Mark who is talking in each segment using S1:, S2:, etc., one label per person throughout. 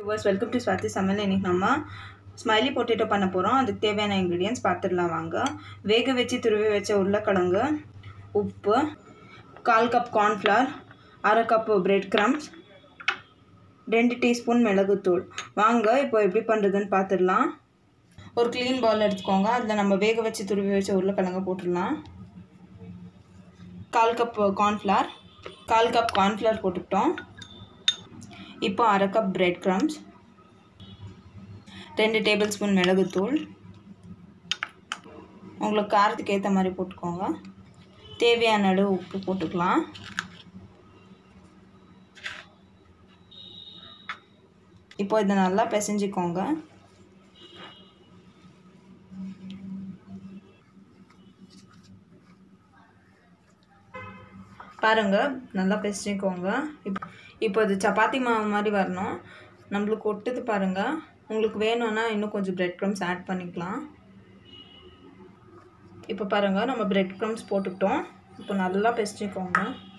S1: viewers welcome to Swathi சமையல் இன்னைக்கு நம்ம ஸ்மைலி பொட்டேட்டோ பண்ண போகிறோம் அதுக்கு தேவையான இன்க்ரீடியன்ஸ் பார்த்துடலாம் வாங்க வேக வச்சு துருவி வச்ச உருளைக்கிழங்கு உப்பு கால் கப் கார்ன்ஃப்ளவர் அரை கப் பிரெட் க்ரம்ஸ் ரெண்டு டீஸ்பூன் மிளகுத்தூள் வாங்க இப்போ எப்படி பண்ணுறதுன்னு பார்த்துடலாம் ஒரு க்ளீன் பவுல் எடுத்துக்கோங்க அதில் நம்ம வேக வச்சு துருவி வச்ச உருளைக்கிழங்க போட்டுடலாம் கால் கப் கார்ன்ஃப்ளவர் கால் கப் கார்ன்ஃப்ளவர் போட்டுக்கிட்டோம் இப்போ அரை கப் பிரெட் க்ரம்ஸ் ரெண்டு டேபிள் ஸ்பூன் மிளகுத்தூள் உங்களுக்கு காரத்துக்கு ஏற்ற மாதிரி போட்டுக்கோங்க தேவையான அளவு உப்பு போட்டுக்கலாம் இப்போ இதை நல்லா பிசைஞ்சிக்கோங்க பாருங்கள் நல்லா பிசைஞ்சிக்கோங்க இப்போ இப்போ இது சப்பாத்தி மாவு மாதிரி வரணும் நம்மளுக்கு ஒட்டுது பாருங்கள் உங்களுக்கு வேணும்னா இன்னும் கொஞ்சம் பிரெட் க்ரம்ஸ் ஆட் பண்ணிக்கலாம் இப்போ பாருங்கள் நம்ம பிரெட் க்ரம்ஸ் போட்டுக்கிட்டோம் இப்போ நல்லா பிசைஞ்சிக்கோங்க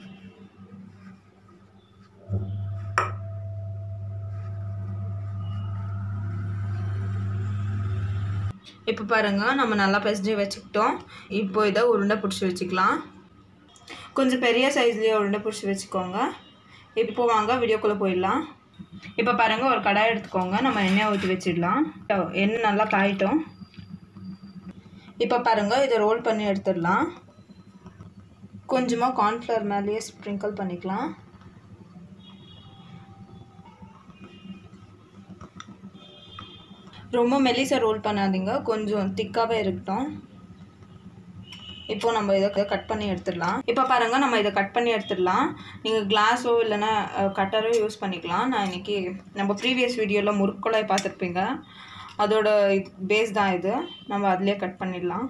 S1: இப்போ பாருங்கள் நம்ம நல்லா பிசைஞ்சு வச்சுக்கிட்டோம் இப்போ இதை உருண்டை பிடிச்சி வச்சுக்கலாம் கொஞ்சம் பெரிய சைஸ்லேயே உருண்டை பிடிச்சி வச்சுக்கோங்க இப்போ வாங்க வீடியோக்குள்ளே போயிடலாம் இப்போ பாருங்கள் ஒரு கடாய் எடுத்துக்கோங்க நம்ம எண்ணெய் ஊற்றி வச்சிடலாம் எண்ணெய் நல்லா காயிட்டோம் இப்போ பாருங்கள் இதை ரோல் பண்ணி எடுத்துடலாம் கொஞ்சமாக கார்ன்ஃப்ளவர் மேலேயே ஸ்ப்ரிங்கிள் பண்ணிக்கலாம் ரொம்ப மெல்லிசாக ரோல் பண்ணாதீங்க கொஞ்சம் திக்காகவே இருக்கட்டும் இப்போ நம்ம இதை கட் பண்ணி எடுத்துடலாம் இப்போ பாருங்கள் நம்ம இதை கட் பண்ணி எடுத்துடலாம் நீங்கள் கிளாஸோ இல்லைன்னா கட்டரோ யூஸ் பண்ணிக்கலாம் நான் இன்றைக்கி நம்ம ப்ரீவியஸ் வீடியோவில் முறுக்குழாய் பார்த்துருப்பீங்க அதோட பேஸ் தான் இது நம்ம அதிலே கட் பண்ணிடலாம்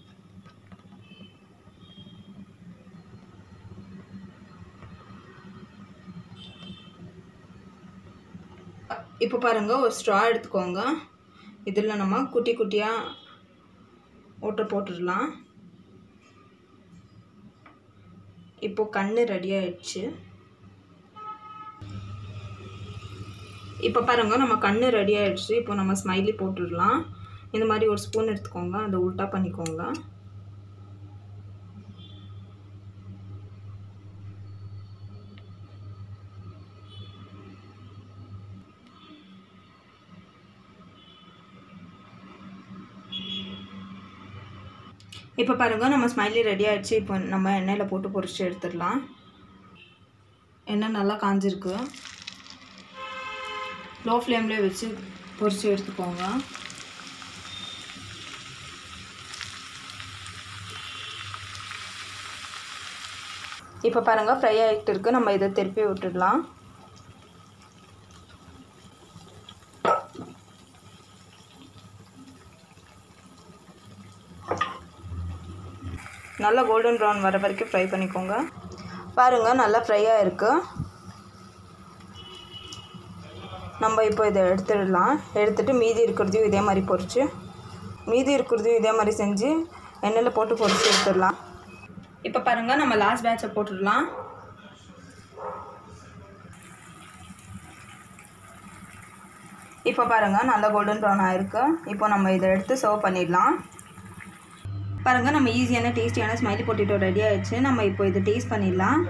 S1: இப்போ பாருங்கள் ஒரு ஸ்ட்ரா எடுத்துக்கோங்க இதில் நம்ம குட்டி குட்டியாக ஓட்டை போட்டுடலாம் இப்போ கண்ணு ரெடி ஆயிடுச்சு இப்போ பாருங்க நம்ம கண்ணு ரெடி ஆயிடுச்சு இப்போ நம்ம ஸ்மைலி போட்டுடலாம் இந்த மாதிரி ஒரு ஸ்பூன் எடுத்துக்கோங்க அதை உல்ட்டா பண்ணிக்கோங்க இப்போ பாருங்கள் நம்ம ஸ்மைலி ரெடி ஆகிடுச்சு இப்போ நம்ம எண்ணெயில் போட்டு பொரிச்சு எடுத்துடலாம் எண்ணெய் நல்லா காஞ்சிருக்கு லோ ஃப்ளேம்லேயே வச்சு பொரிச்சு எடுத்துக்கோங்க இப்போ பாருங்கள் ஃப்ரை ஆகிட்டு இருக்குது நம்ம இதை திருப்பி விட்டுடலாம் நல்லா கோல்டன் ப்ரௌன் வர வரைக்கும் ஃப்ரை பண்ணிக்கோங்க பாருங்கள் நல்லா ஃப்ரை ஆகிருக்கு நம்ம இப்போ இதை எடுத்துடலாம் எடுத்துகிட்டு மீதி இருக்கிறதையும் இதே மாதிரி பொரித்து மீதி இருக்கிறதையும் இதே மாதிரி செஞ்சு எண்ணெயில் போட்டு பொரித்து எடுத்துடலாம் இப்போ பாருங்கள் நம்ம லாஸ்ட் பேட்சை போட்டுடலாம் இப்போ பாருங்கள் நல்லா கோல்டன் ப்ரௌன் ஆகிருக்கு இப்போ நம்ம இதை எடுத்து சர்வ் பண்ணிடலாம் பாருங்கள் நம்ம ஈஸியான டேஸ்டியான ஸ்மைலி பொட்டேட்டோ ரெடி ஆயிடுச்சு நம்ம இப்போ இதை டேஸ்ட் பண்ணிடலாம்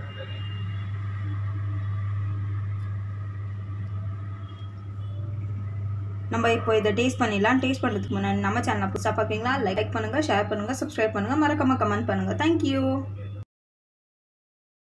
S1: நம்ம இப்போ இதை டேஸ்ட் பண்ணிடலாம் டேஸ்ட் பண்ணுறதுக்கு முன்னாடி நம்ம சேனலை புதுசாக பார்க்குறீங்களா லைக் பண்ணுங்கள் ஷேர் பண்ணுங்கள் சப்ஸ்கிரைப் பண்ணுங்கள் மறக்காமல் கமெண்ட் பண்ணுங்கள் தேங்க்யூ